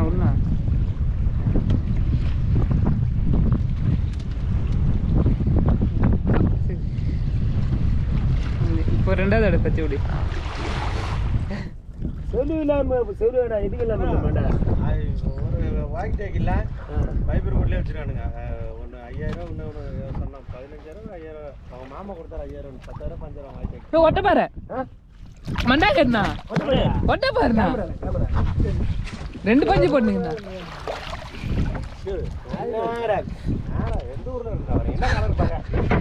விடுண்ணா இப்போ ரெண்டாவது இடம் பற்றி விடு செலவு இல்லாம செலவு வேண்டாம் எதுக்கு இல்லாம இருக்க மாட்டேன் ஒரு வாக்கி டேக்கில் பைபர் கோட்லேயே வச்சுருக்கானுங்க ஒன்று ஐயாயிரம் ஒன்று ஒன்று சொன்னான் பதினஞ்சாயிரம் ஐயாயிரம் அவன் மாமா கொடுத்தாரு ஐயாயிரம் பத்தாயிரம் பஞ்சாயிரம் வாக்கி டேக் இப்போ ஒட்ட பாரு மண்டா கட்டினா ஒட்டப்படியா? ஒட்ட பாருண்ணா கேமரா, கேமரா. ரெண்டு பஞ்சு போட்டுங்கண்ணா நேரா. நேரா, எந்த ஊர்ல இருக்கு அவர் என்ன கலர் பார்க்க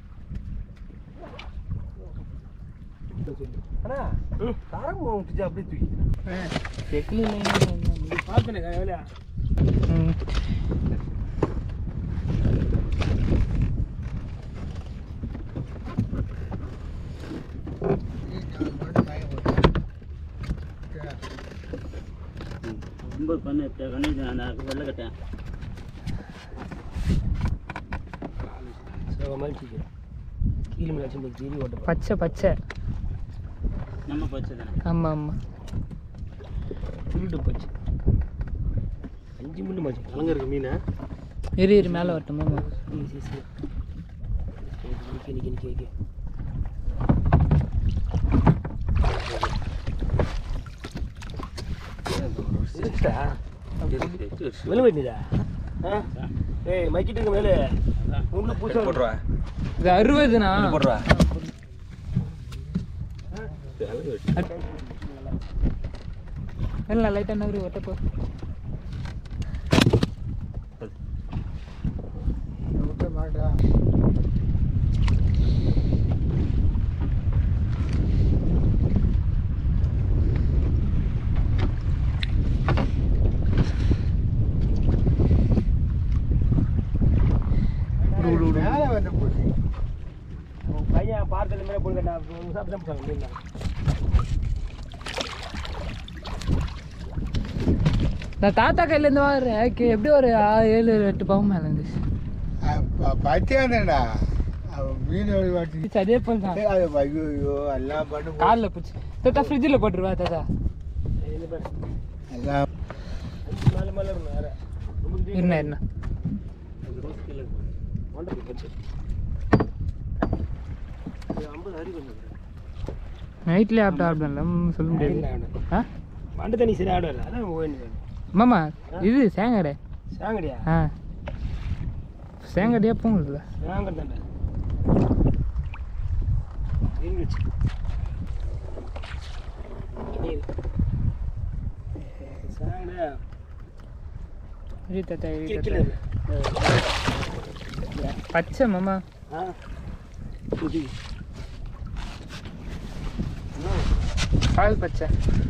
அண்ணா தரம் விட்டுச்சு அப்படியே தூக்கி பார்த்தேனே, வேலையா? ம் ரொம்ப பண்ணு கணேசன் அந்த வெள்ளை கட்டேன் சிவகமா வச்சுக்க. கீழ் மேல வச்சு தீனி ஓட்ட பச்சை பச்சை நம்ம பச்சை தானே ஆமாம் ஆமாம் திருட்டு போச்சு அஞ்சு மில்லு மாச்சு கலங்க இருக்கு மீன் இரு இரு மேலே வரட்டுமா சரி சரி நிக்க நிக்க நிக்க நிக்க இருக்குடா வெளில வெட்டிதா ஏய் மைக்கிட்டு இருக்க மேலே உள்ள பூசா போட்டுருவா இது அறுபதுண்ணா போட்டுருவா இல்லை லைட்டாக நகரு ஒட்டப்போ உன் பையன் பார்த்தது மேலே போடுங்கடா சாப்பிட்டு தான் போட்டாங்க மீன் நான் தாத்தா கையிலேருந்து வாங்குறேன் எப்படி ஒரு ஆறு ஏழு எட்டு பாவம் மேலே இருந்துச்சு பச்சையானடா மீன் வாட்டி அதே போல் தான் அது ஐயோ எல்லாம் பண்ணு காலில் பிடிச்சி தாத்தா ஃப்ரிட்ஜில் போட்டுருவா தாத்தா இது பாரு எல்லாம் அஞ்சு நாலு மேலே இருக்கும் வேற ரொம்ப தீ- இருண்ணா இருண்ணா மண்டபம் போச்சு இது ஐம்பது அடி கொஞ்சம் நைட்லேயே ஆப்டா ஆப்டா சொல்ல முடியாது ஆ மண்டை தண்ணி சரி ஆடுவல அதான் போயின்னு மாமா இது சேங்கடை சாங்கடியா ஆ சேங்கடையா போங்கல்ல சாங்கடி தாண்டா இருந்துச்சு சாங்கடா இரு தாத்தா இரு கீழே தாத்தா கீழே பச்சை மாமா ஆ இது பால் பச்சை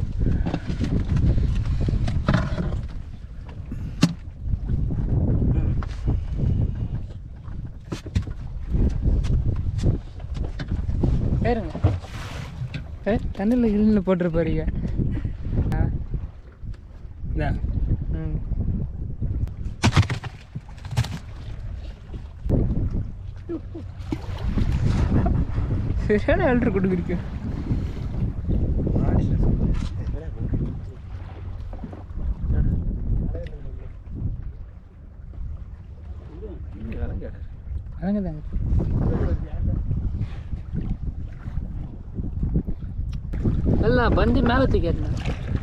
ஏறுங்க ஏ தண்ணியில் இழுன்னு போட்டுரு போறீங்க ஆ என்ன ம் சரியான ஆல்ட்ரு கொடுக்குறீங்க அதாங்க தாங்க இல்லை பந்து மேலே தூக்கிட்டேன்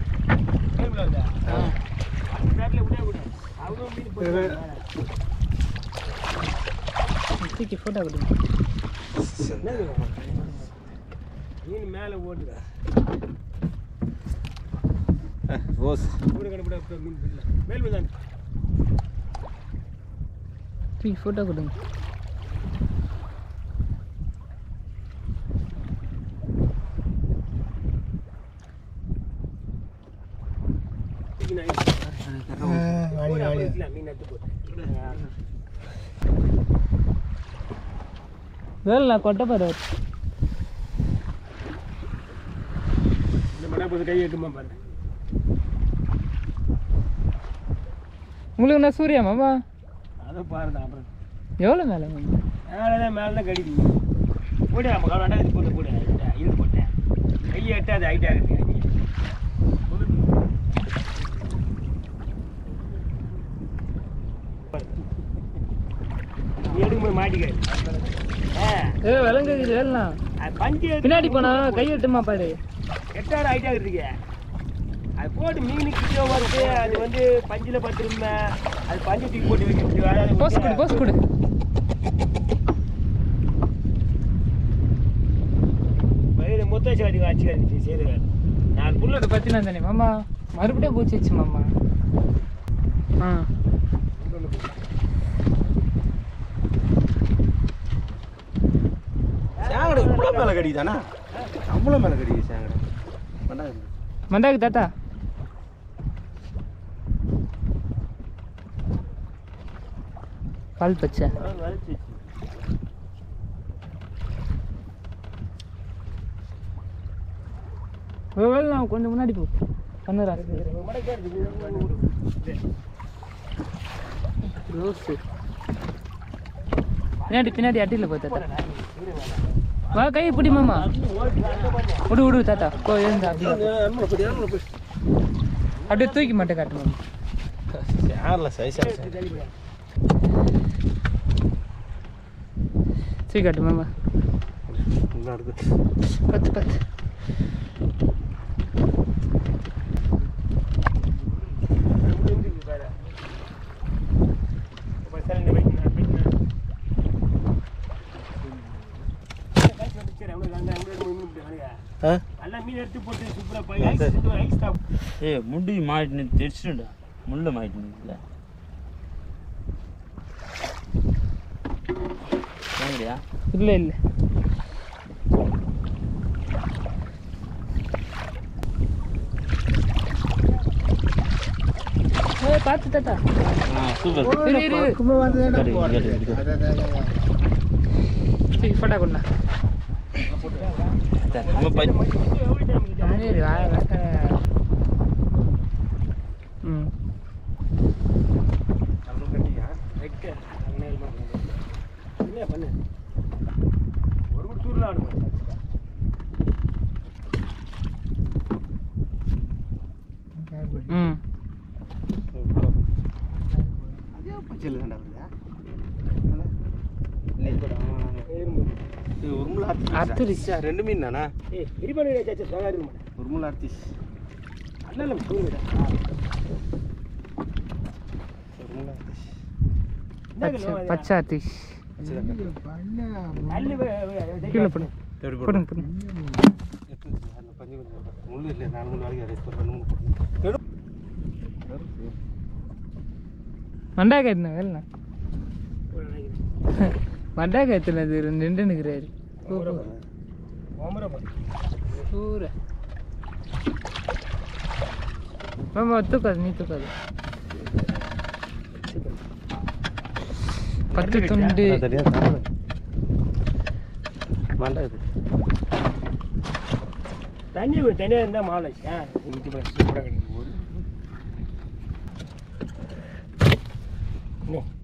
தூக்கி ஃபோட்டோ கொடுங்க மீன் மேலே ஓடுதா ரோஸ் கூட கண்டுபிட அப்புறம் மீன் பிடில மேல் மீன் தான் தூக்கி ஃபோட்டோ கொடுங்க மீன் ஆயிடுச்சு மீன் எடுத்து போட்டு வேலை நான் கொட்டை பாரு இந்த மடை போட்டு கை எட்டுமா பாரு உங்களுக்கு நான் சூர்யா மாமா அதை பாருதான் அப்புறம் எவ்வளோ மேலே மாமா மேலே தான் மேலே தான் கடிக்குது போடு நம்ம காலம் இது போட்டு போடு இது போட்டேன் கையை எட்டு அது ஹைட்டாக இருக்கு மாட்டிக்காது ஆ, ஏ விலங்குது வேலாம் அது பஞ்சு பின்னாடி போனா கை வெட்டுமா பாரு எட்டாயிரம் ஆயிட்டா இருக்குங்க அது போட்டு மீன் கிலோ வருது அது வந்து பஞ்சில் பத்துருமே அது பஞ்சு தூக்கி போட்டு வைக்க போஸ் கொடு போஸ் கொடு வயிறு முத்தாச்சி வாடி வச்சுக்காது சரி நாலு புள்ள புல்லட் பத்தி நான் தானே மாமா மறுபடியும் பூச்சி வச்சு மாமா ஆ சேங்கடை இவ்வளோ மேலே கடிக்குதாண்ணா அவ்வளோ மேலே கடிக்குது சேங்கடை பண்ணாது மண்டாக்கு தாத்தா பால் பச்சை நான் கொஞ்சம் முன்னாடி போ பண்ணுறா ரோஸு பின்னாடி பின்னாடி அட்டியில் போ தாத்தா வா கை பிடி மாமா விடு விடு தாத்தா போ எழுந்தா அப்படியே அப்படியே தூக்கி மட்டும் காட்டு மாமா சேரில் சைஸாக தூக்கி காட்டு மாமா நல்லா இருக்கு பத்து பத்து ஆ நல்லா மீன் எடுத்து போட்டு சூப்பரா போய் ஐஸ் எடுத்து ஐஸ் தான் ஏ முடி மாட்டினு தெரிச்சுடா முள்ள மாட்டினு இல்லை ஏங்கடியா இல்லை இல்லை ஏய், பார்த்து தாத்தா ஆ சூப்பர் இரு, இரு, இரு. கும்ப வந்து இங்கடி, இங்கடி, இங்கடி. சரி ஃபோட்டோ கொண்டா நம்ம பை சரி வா வா. ம் நம்மளும் கட்டியா வைக்க அங்கே என்ன பண்ணு ஒரு கூட தூரில் ஆடும் ம் அதே பச்சையில் தாண்டா வருதா இது ஒரு முள் அறுத்துருச்சு. அறுத்துருச்சா ரெண்டு மீன் தானே ஏய் விரிபடி சாச்சு சகா இருக்க மாட்டேன் ஒரு முள் அறுத்துச்சு நல்ல தூரிடா ஒரு முள் அறுத்துச்சு பச்சை பச்சை ஆத்திஷ் நல்ல கீழே போடு எப்படி போடுங்க போடுங்க எடுத்து அந்த பஞ்சு கொஞ்சம் முள் இல்லை நாலு மூணு நாளைக்கு அரைச்சு ஒரு ரெண்டு மூணு போட்டு மண்டாக்க எத்தனை வேலை மண்டாக்க எத்தனை அது நின்று நிற்கிறாரு ஊர மாமா தூக்காது நீ தூக்காது பத்து துண்டு சரியா மாண்டா இது தண்ணி தனியாக இருந்தால் மாலை ஆ இங்கே போய் சூப்பராக கிடைக்கும் ஒரு